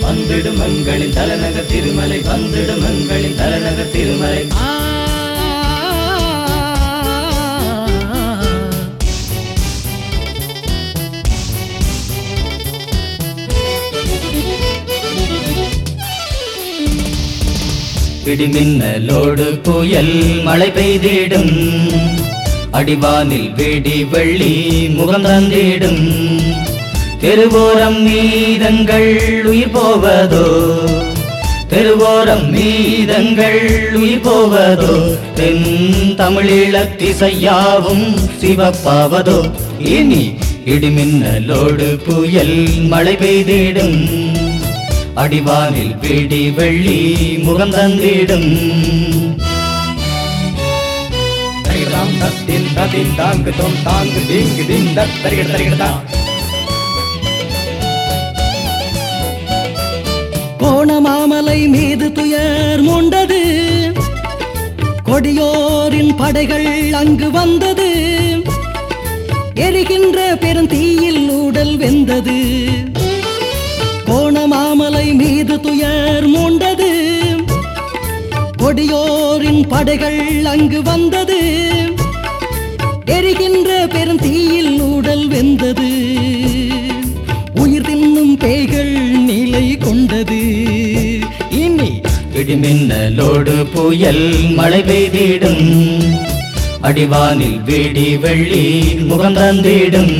வந்திடும் எங்களின் தலைநகர் திருமலை வந்திடும் எங்களின் தலைநகர் திருமலை ஆ இடிமின்னலோடு புயல் மழை பெய்திடும் அடிவானில் வெடி வெள்ளி முகம் தந்திடும் தெருவோரம் மீதங்கள் உயிர் போவதோ தெருவோரம் மீதங்கள் உயிர் போவதோ தென் தமிழீழத்திசையாவும் சிவப்பாவதோ இனி இடிமின்னலோடு புயல் மழை பெய்திடும் அடிவானில் வெடி வெள்ளி முகம் தந்திடும் தரிகிடாம் தத்தின் ததின் தாங்கு தொம் தாங்கு தீங்கு தின் தத் தரிகிட தரிகிடதா கோணமாமலை மீது துயர் மூண்டது கொடியோரின் படைகள் அங்கு வந்தது எரிகின்ற பெருந்தீயில் ஊடல் வெந்தது கோணமாமலை மீது துயர் மூண்டது கொடியோரின் படைகள் அங்கு வந்தது எரிகின்ற பெருந்தீயில் ஊடல் வெந்தது உயிர் தின்னும் பேய்கள் நிலை கொண்டது இனி இடிமின்னலோடு புயல் மழை பெய்திடும் அடிவானில் வெடி வெள்ளி முகம் தந்திடும்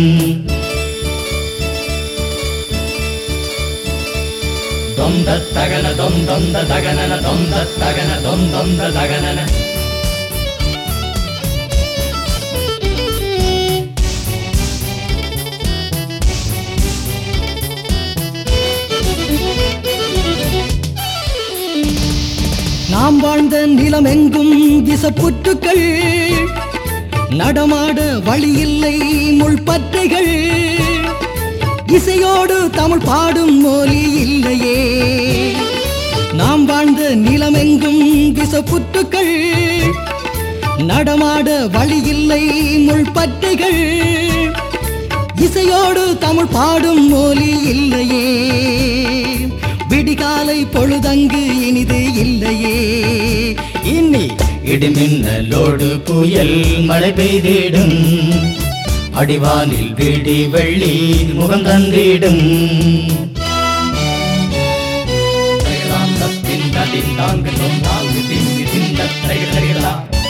தொந்த தகன தொம் தொந்த தகனன தொந்த தகன தொம் தொந்த தகனன நாம் வாழ்ந்த நிலம் எங்கும் விசப்புற்றுக்கள் நடமாட வழியில்லை முள்பற்றைகள் இசையோடு தமிழ் பாடும் மொழி இல்லையே நாம் வாழ்ந்த நிலம் எங்கும் விசப்புற்றுக்கள் நடமாட வழியில்லை முள்பற்றைகள் இசையோடு தமிழ் பாடும் மொழி இல்லையே விடிகாலை பொழுதங்கு இனிது இல்லையே இனி இடிமின்னலோடு புயல் மழை பெய்திடும் அடிவானில் வெடி வெள்ளி முகம் தந்திடும் தரிகிடாம் தத்தின் ததின் தாங்கு தொம் தாங்கு தீங்கு தின் தத் தரிகிட தரிகிடதா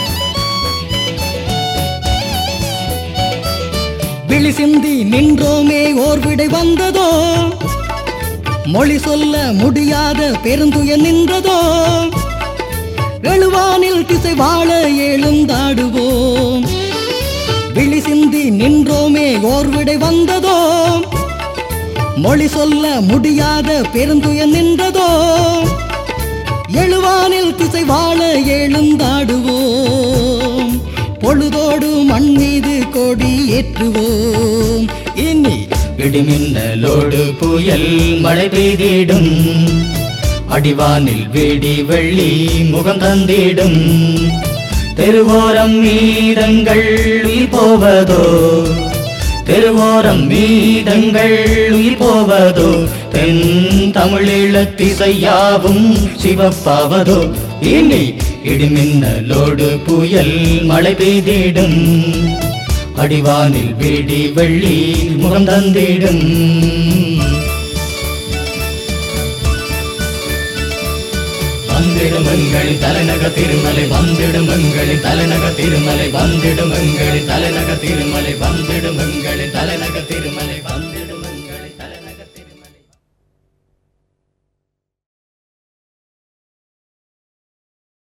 விழி சிந்தி நின்றோமே ஓர் விடை வந்ததோ மொழி சொல்ல முடியாத பெருந்துய நின்றதோ எழுவானில் திசை வாழ எழுந்தாடுவோம் விழி சிந்தி நின்றோமே ஓர் விடை வந்ததோ மொழி சொல்ல முடியாத பெருந்துய நின்றதோ எழுவானில் திசை வாழ எழுந்தாடுவோம் பொழுதோடு மண் மீது கொடி ஏற்றுவோம் இனி இடிமின்னலோடு புயல் மழை பெய்திடும் அடிவானில் வெடி வெள்ளி முகம் தந்திடும் தெருவோரம் மீதங்கள் உயிர் போவதோ தெருவோரம் மீதங்கள் உயிர் போவதோ தென் தமிழீழத்திசையாவும் சிவப்பாவதோ இனி இடிமின்னலோடு புயல் மழை பெய்திடும் அடிவானில் வெடி வெள்ளி முகம் தந்திடும் வந்திடும் எங்களின் தலைநகர் திருமலை வந்திடும் எங்களின் தலைநகர் திருமலை வந்திடும் எங்களின் தலைநகர் திருமலை வந்திடும் எங்களின் தலைநகர் திருமலை வந்திடும்